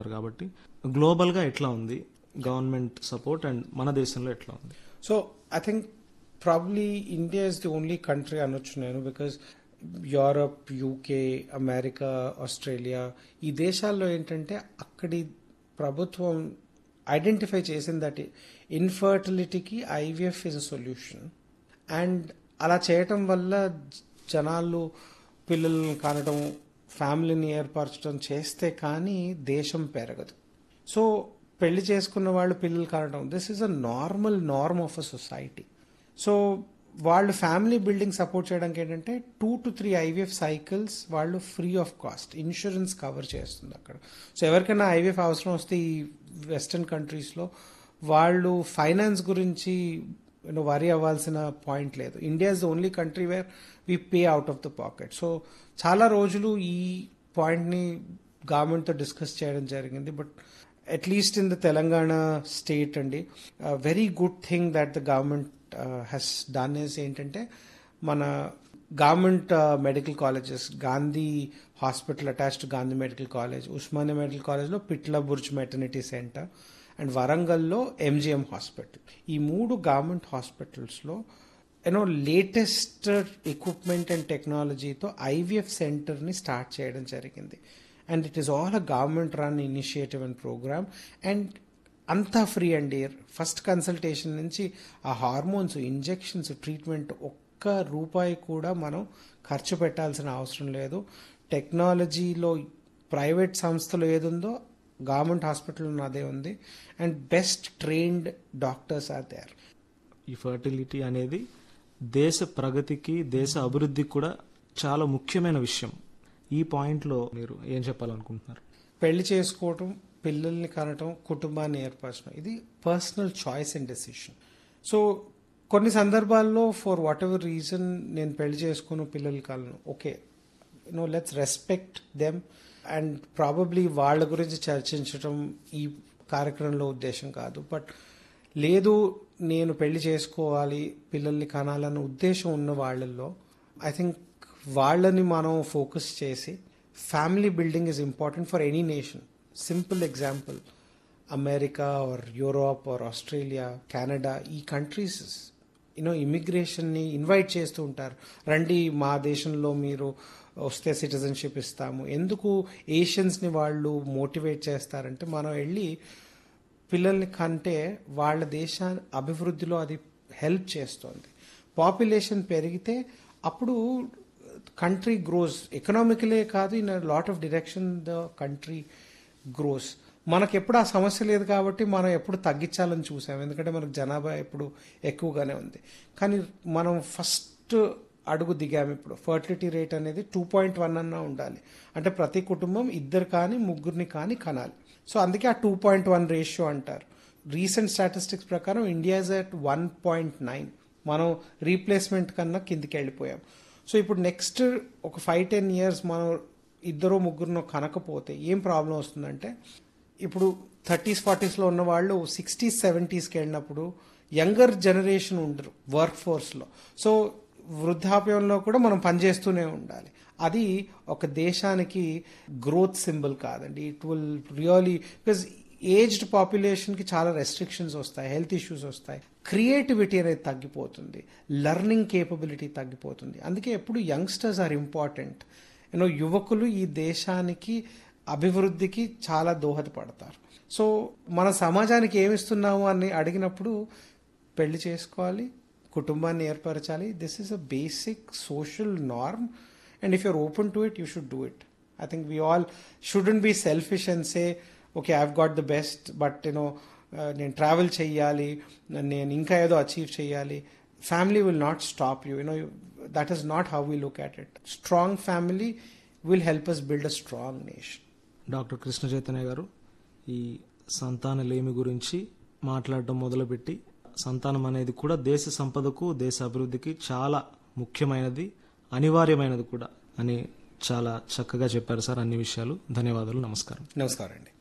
కాబట్టి గ్లోబల్గా ఎట్లా ఉంది గవర్నమెంట్ సపోర్ట్ అండ్ మన దేశంలో ఎట్లా ఉంది so I think probably India is the only country అనొచ్చు నేను because Europe UK America Australia ఈ దేశాల్లో ఏంటంటే అక్కడి ప్రభుత్వం ఐడెంటిఫై చేసింది దట్ ఇన్ఫర్టిలిటీకి IVF is a solution and అలా చేయటం వల్ల జనాలు పిల్లల్ని కనడం ఫ్యామిలీని ఏర్పరచడం చేస్తే కానీ దేశం పెరగదు సో పెళ్లి చేసుకున్న వాళ్ళు పిల్లలు కనడం this is a normal norm of a society so వాళ్ళు ఫ్యామిలీ బిల్డింగ్ సపోర్ట్ చేయడానికి ఏంటంటే two to three IVF cycles వాళ్ళు free of cost insurance cover చేస్తుంది అక్కడ సో ఎవరికైనా ఐవీఎఫ్ అవసరం వస్తే ఈ వెస్టర్న్ కంట్రీస్లో వాళ్ళు ఫైనాన్స్ గురించి యూనో వరీ అవ్వాల్సిన పాయింట్ లేదు India is the only country where we pay out of the pocket so చాలా రోజులు ఈ పాయింట్ని గవర్నమెంట్తో డిస్కస్ చేయడం జరిగింది but at least in the Telangana state అండి very good thing that the government has done is ఏంటంటే మన government medical colleges Gandhi hospital attached Gandhi medical college Osmania medical కాలేజ్లో Petla Burj maternity centre and వరంగల్లో ఎంజిఎం హాస్పిటల్ ఈ మూడు గవర్నమెంట్ హాస్పిటల్స్లో యూనో లేటెస్ట్ ఎక్విప్మెంట్ అండ్ టెక్నాలజీతో IVF సెంటర్ని స్టార్ట్ చేయడం జరిగింది and it is all a government run initiative and programme and అంతా ఫ్రీ అండి ఫస్ట్ కన్సల్టేషన్ నుంచి ఆ హార్మోన్స్ ఇంజెక్షన్స్ ట్రీట్మెంట్ ఒక్క రూపాయి కూడా మనం ఖర్చు పెట్టాల్సిన అవసరం లేదు టెక్నాలజీలో ప్రైవేట్ సంస్థలో ఏదుందో గవర్నమెంట్ హాస్పిటల్లో అదే ఉంది and best trained doctors are there ఈ ఫర్టిలిటీ అనేది దేశ ప్రగతికి దేశ అభివృద్ధికి కూడా చాలా ముఖ్యమైన విషయం ఈ పాయింట్లో మీరు ఏం చెప్పాలనుకుంటున్నారు పెళ్లి చేసుకోవటం పిల్లల్ని కనటం కుటుంబాన్ని ఏర్పరచడం ఇది personal choice and decision so కొన్ని సందర్భాల్లో ఫర్ వాట్ ఎవర్ రీజన్ నేను పెళ్లి చేసుకుని పిల్లలు కలను okay no let's respect them and probably వాళ్ళ గురించి చర్చించడం ఈ కార్యక్రమంలో ఉద్దేశం కాదు బట్ లేదు నేను పెళ్లి చేసుకోవాలి పిల్లల్ని కనాలన్న ఉద్దేశం ఉన్న వాళ్ళల్లో ఐ థింక్ వాళ్ళని మనం ఫోకస్ చేసి family building is important for any nation simple example America or Europe or Australia Canada ఈ కంట్రీస్ యూనో ఇమిగ్రేషన్ని ఇన్వైట్ చేస్తూ ఉంటారు రండి మా దేశంలో మీరు వస్తే సిటిజన్షిప్ ఇస్తాము ఎందుకు ఏషియన్స్ని వాళ్ళు మోటివేట్ చేస్తారంటే మనం వెళ్ళి పిల్లల్ని కంటే వాళ్ళ దేశ అభివృద్ధిలో అది హెల్ప్ చేస్తుంది పాపులేషన్ పెరిగితే అప్పుడు కంట్రీ గ్రోస్ ఎకనామికలే కాదు in lot of direction the country grows మనకు ఎప్పుడు ఆ సమస్య లేదు కాబట్టి మనం ఎప్పుడు తగ్గించాలని చూసాం ఎందుకంటే మనకు జనాభా ఎప్పుడు ఎక్కువగానే ఉంది కానీ మనం ఫస్ట్ అడుగు దిగాము ఇప్పుడు ఫర్టిలిటీ రేట్ అనేది టూ పాయింట్ వన్ అన్నా ఉండాలి అంటే ప్రతి కుటుంబం ఇద్దరు కానీ ముగ్గురిని కానీ కనాలి సో అందుకే ఆ టూ పాయింట్ వన్ రేషియో అంటారు రీసెంట్ స్టాటిస్టిక్స్ ప్రకారం India is at one point nine మనం రీప్లేస్మెంట్ కన్నా కిందికి వెళ్ళిపోయాం సో ఇప్పుడు నెక్స్ట్ ఒక ఫైవ్ టెన్ ఇయర్స్ మనం ఇద్దరు ముగ్గురునో కనకపోతే ఏం ప్రాబ్లం వస్తుందంటే ఇప్పుడు థర్టీస్ ఫార్టీస్లో ఉన్న వాళ్ళు సిక్స్టీస్ సెవెంటీస్కి వెళ్ళినప్పుడు యంగర్ జనరేషన్ ఉండరు వర్క్ ఫోర్స్లో సో వృద్ధాప్యంలో కూడా మనం పనిచేస్తూనే ఉండాలి అది ఒక దేశానికి గ్రోత్ సింబల్ కాదండి it will really because aged పాపులేషన్కి చాలా రెస్ట్రిక్షన్స్ వస్తాయి హెల్త్ ఇష్యూస్ వస్తాయి క్రియేటివిటీ అనేది తగ్గిపోతుంది లెర్నింగ్ కేపబిలిటీ తగ్గిపోతుంది అందుకే ఎప్పుడు యంగ్స్టర్స్ ఆర్ ఇంపార్టెంట్ యూనో యువకులు ఈ దేశానికి అభివృద్ధికి చాలా దోహదపడతారు సో మన సమాజానికి ఏమిస్తున్నాము అని అడిగినప్పుడు పెళ్లి చేసుకోవాలి కుటుంబాన్ని ఏర్పరచాలి this is a basic social norm and if you're open to it you should do it I think we all shouldn't be selfish and say okay I've got the best but you know నేను travel చేయాలి నేను ఇంకా ఏదో achieve చేయాలి family will not stop you you know that is not how we look at it strong family will help us build a strong nation doctor Krishna Chaitanya గారు ఈ సంతాన లేమి గురించి మాట్లాడడం మొదలుపెట్టి సంతానం అనేది కూడా దేశ సంపదకు దేశ అభివృద్ధికి చాలా ముఖ్యమైనది అనివార్యమైనది కూడా అని చాలా చక్కగా చెప్పారు సార్ అన్ని విషయాలు ధన్యవాదాలు నమస్కారం నమస్కారం అండి